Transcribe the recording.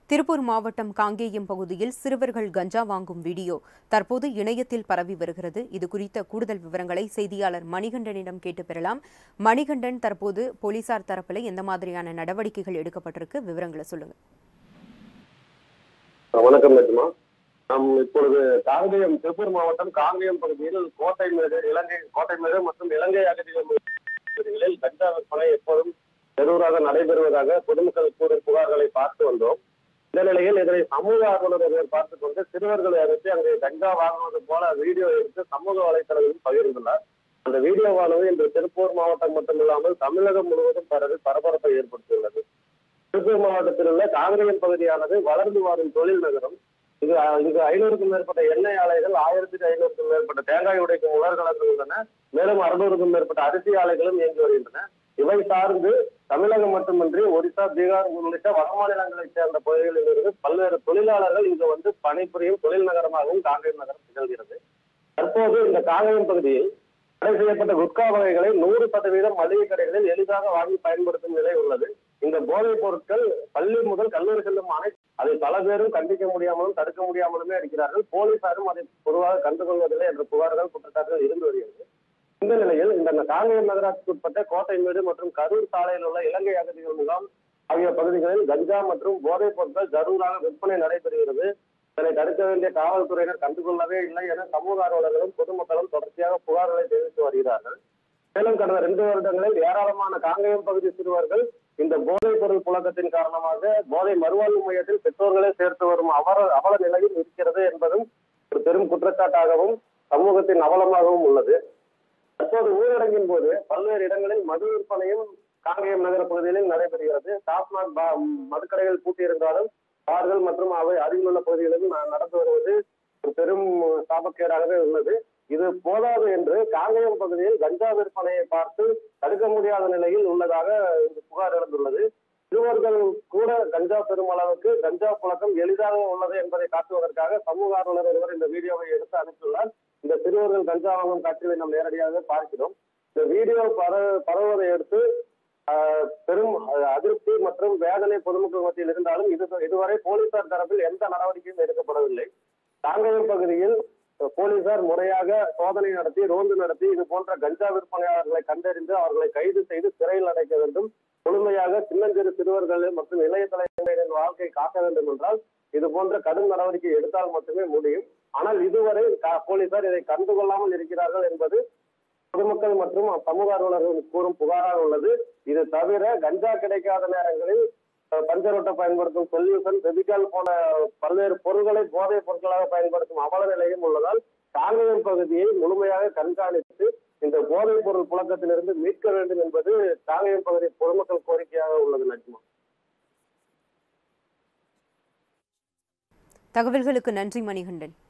திருப்பூர் மாவட்டம் காங்கேயம் பகுதியில் சிறுவர்கள் கஞ்சா வாங்கும் வீடியோ தற்போது இணையத்தில் பரவி வருகிறது இது குறித்த கூடுதல் விவரங்களை செய்தியாளர் மணிகண்டனிடம் கேட்டு பெறலாம் மணிகண்டன் தற்போது போலீசார் தரப்பில் எந்த மாதிரியான நடவடிக்கைகள் எடுக்கப்பட்டிருக்கு விவரங்களை சொல்லுங்க வணக்கம் நெஜமா நாம் இப்பொழுது காங்கேயம் திருப்பூர் மாவட்டம் காங்கேயம் பகுதியில் கோட்டை மேடு இலங்கை கோட்டை மேடு மற்றும் இலங்கை அகதிகள் பகுதிகளில் கஞ்சா விற்பனை எப்போதும் பெருவராக நடைபெறுவதாக பொதுமக்கள் கூறும் புகார்களை பார்த்து வந்தோம் இந்த நிலையில் இதனை சமூக ஆர்வலர் ஒருவர் பார்த்துக் கொண்டு சிறுவர்களை அழைத்து அங்கே கஞ்சா வாங்குவது போல வீடியோ எடுத்து சமூக வலைதளங்களில் பகிர்ந்துள்ளார் அந்த வீடியோவானது இன்று திருப்பூர் மாவட்டம் மட்டுமில்லாமல் தமிழகம் முழுவதும் பரவி பரபரப்பை ஏற்படுத்தியுள்ளது திருப்பூர் மாவட்டத்தில் உள்ள காங்கேயம் பகுதியானது வளர்ந்து வரும் தொழில் நகரம் இது இங்கு ஐநூறுக்கும் மேற்பட்ட எண்ணெய் ஆலைகள் ஆயிரத்தி ஐநூறுக்கும் மேற்பட்ட தேங்காய் உடைக்கும் உலர்களங்கள் உள்ளன மேலும் அறுநூறுக்கும் மேற்பட்ட அரிசி ஆலைகளும் இயங்கி வருகின்றன இவை சார்ந்து தமிழகம் மட்டுமின்றி ஒடிசா பீகார் உள்ளிட்ட வட மாநிலங்களைச் சேர்ந்த பகுதிகளில் இருந்து பல்வேறு தொழிலாளர்கள் இங்கு வந்து பணிபுரியும் தொழில் நகரமாகவும் காங்கேயம் நகரம் திகழ்கிறது தற்போது இந்த காங்கேயம் பகுதியில் தடை செய்யப்பட்ட குட்கா வகைகளை நூறு சதவீதம் மளிகை கடைகளில் எளிதாக வாங்கி பயன்படுத்தும் நிலை உள்ளது இந்த போதைப் பொருட்கள் பள்ளி முதல் கல்லூரி செல்லும் அனைத்து அதை பல பேரும் கண்டிக்க முடியாமலும் தடுக்க முடியாமலுமே இருக்கிறார்கள் போலீசாரும் அதை பொதுவாக கண்டுகொள்வதில்லை என்ற புகார்கள் குற்றச்சாட்டுகள் இருந்து வருகிறது இந்த நிலையில் இந்த காங்கேயம் நகராட்சிக்கு உட்பட்ட கோட்டைமேடு மற்றும் கரூர் சாலையில் உள்ள இலங்கை அகதிகள் முகாம் ஆகிய பகுதிகளில் கஞ்சா மற்றும் போதைப் பொருட்கள் ஜரூராக விற்பனை நடைபெறுகிறது இதனை தடுக்க வேண்டிய காவல்துறையினர் கண்டுகொள்ளவே இல்லை என சமூக ஆர்வலர்களும் பொதுமக்களும் தொடர்ச்சியாக புகார்களை தெரிவித்து வருகிறார்கள் மேலும் கடந்த ரெண்டு வருடங்களில் ஏராளமான காங்கேயம் பகுதி சிறுவர்கள் இந்த போதைப் பொருள் புழக்கத்தின் காரணமாக போதை மறுவாழ்வு மையத்தில் பெற்றோர்களே சேர்த்து வரும் அவல அவல நிலையில் இருக்கிறது என்பதும் ஒரு பெரும் குற்றச்சாட்டாகவும் சமூகத்தின் அவலமாகவும் உள்ளது தற்போது ஊரடங்கின் போது பல்வேறு இடங்களில் மது விற்பனையும் காங்கேயம் நகர பகுதிகளில் நடைபெறுகிறது டாஸ்மாக் பா- மதுக்கடைகள் பூட்டியிருந்தாலும் பார்கள் மற்றும் அவை அருகிலுள்ள பகுதிகளிலும் ந- நடந்து வருவது ஒரு பெரும் சாபக்கேடாகவே உள்ளது இது போதாது என்று காங்கேயம் பகுதியில் கஞ்சா விற்பனையை பார்த்து தடுக்க முடியாத நிலையில் உள்ளதாக இந்த புகார் எழுந்துள்ளது சிறுவர்கள் கூட கஞ்சா பெறும் அளவுக்கு கஞ்சா புழக்கம் எளிதாக உள்ளது என்பதை காட்டுவதற்காக சமூக ஆர்வலர் ஒருவர் இந்த வீடியோவை எடுத்து அனுப்பியுள்ளார் இந்த சிறுவர்கள் கஞ்சா வாங்கும் காட்சிகளை நாம் நேரடியாக பார்க்கிறோம் இந்த வீடியோ பர பரவுவதை அடுத்து ஆஹ், பெரும் அஹ், அதிருப்தி மற்றும் வேதனை பொதுமக்கள் மத்தியில் இருந்தாலும் இது இதுவரை போலீசார் தரப்பில் எந்த நடவடிக்கையும் எடுக்கப்படவில்லை காங்கேயம் பகுதியில் அஹ், போலீசார் முறையாக சோதனை நடத்தி ரோந்து நடத்தி இது போன்ற கஞ்சா விற்பனையாளர்களை கண்டறிந்து அவர்களை கைது செய்து சிறையில் அடைக்க வேண்டும் முழுமையாக சின்னஞ்சிறு சிறுவர்கள் மற்றும் இளைய தலைமுறையினரின் வாழ்க்கை காக்க வேண்டும் என்றால் இது போன்ற கடும் நடவடிக்கை எடுத்தால் மட்டுமே முடியும் ஆனால் இதுவரை கா- போலீசார் இதை கண்டுகொள்ளாமல் இருக்கிறார்கள் என்பது பொதுமக்கள் மற்றும் சமூக ஆர்வலர்கள் கூறும் புகாராக உள்ளது இது தவிர கஞ்சா கிடைக்காத நேரங்களில் அஹ், பஞ்சரோட்டை பயன்படுத்தும் சொல்யூஷன் பெபிகால் போன பல்வேறு பொருட்களை போதைப் பொருட்களாக பயன்படுத்தும் அவல நிலையும் உள்ளதால் காங்கேயம் பகுதியை முழுமையாக கண்காணித்து இந்த போதைப் பொருள் புழக்கத்திலிருந்து மீட்க வேண்டும் என்பது காங்கேயம் பகுதி பொதுமக்கள் கோரிக்கையாக உள்ளது நஜ்மா தகவல்களுக்கு நன்றி மணிகண்டன்